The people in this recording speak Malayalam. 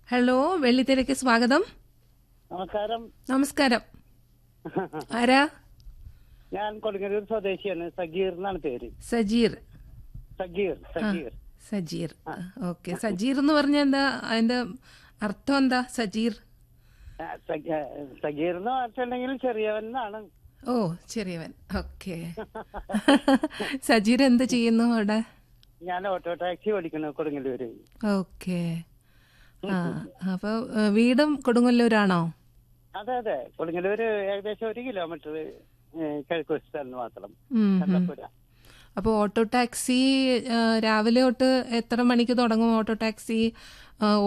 ഹലോ വെള്ളിത്തിരക്ക് സ്വാഗതം നമസ്കാരം നമസ്കാരം ആരാ ഞാൻ കൊടുങ്ങല്ലൂർ സ്വദേശിയാണ് സഗീർ എന്നാണ് പേര് സജീർ സഗീർ സഗീർ സജീർ ഓക്കെ സജീർ എന്ന് പറഞ്ഞ എന്താ അതിന്റെ അർത്ഥം എന്താ സജീർ ആ, സഗ- ആ, സഗീർ എന്ന് പറഞ്ഞിട്ടുണ്ടെങ്കിൽ ചെറിയവൻ എന്നാണ് ഓ ചെറിയവൻ ഓക്കെ സജീർ എന്ത് ചെയ്യുന്നു അവിടെ ഞാൻ ഓട്ടോ ടാക്സി ഓടിക്കുന്നു കൊടുങ്ങല്ലൂര് ഓക്കെ ആ അപ്പൊ ഏ, വീടും കൊടുങ്ങല്ലൂരാണോ അതെ അതെ കൊടുങ്ങല്ലൂര് ഏകദേശം ഒരു കിലോമീറ്റർ കിഴക്കുവശത്തായിരുന്നു മാത്രം ഉം, ഉം. കണ്ടപ്പുര അപ്പോൾ ഓട്ടോ ടാക്സി ഏ, രാവിലെ തൊട്ട് എത്ര മണിക്ക് തുടങ്ങും ഓട്ടോ ടാക്സി ഏ,